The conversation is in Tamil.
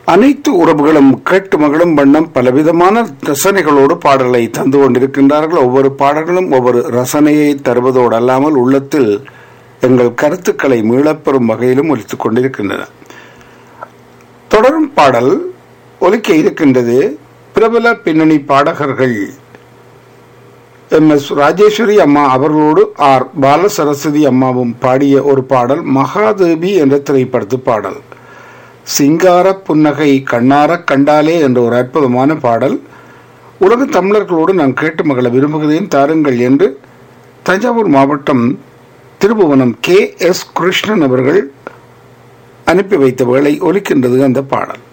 அனைத்து உறவுகளும் கேட்டு மகளும் வண்ணம் பலவிதமான ரசனைகளோடு பாடலை தந்து கொண்டிருக்கின்றார்கள் ஒவ்வொரு பாடல்களும் ஒவ்வொரு ரசனையை தருவதோடு அல்லாமல் உள்ளத்தில் எங்கள் கருத்துக்களை மீளப்பெறும் வகையிலும் ஒலித்துக் கொண்டிருக்கின்றன தொடரும் பாடல் ஒலிக்க இருக்கின்றது பிரபல பின்னணி பாடகர்கள் எம் எஸ் ராஜேஸ்வரி அம்மா அவர்களோடு ஆர் பாலசரஸ்வதி அம்மாவும் பாடிய ஒரு பாடல் மகாதேவி என்ற திரைப்படத்து பாடல் சிங்கார புன்னகை கண்ணார கண்டாலே என்ற ஒரு அற்புதமான பாடல் உலக தமிழர்களோடு நான் கேட்டு மகள விரும்புகிறேன் தாருங்கள் என்று தஞ்சாவூர் மாவட்டம் திருபுவனம் கே எஸ் கிருஷ்ணன் அவர்கள் அனுப்பி வைத்த வேளை ஒலிக்கின்றது அந்த பாடல்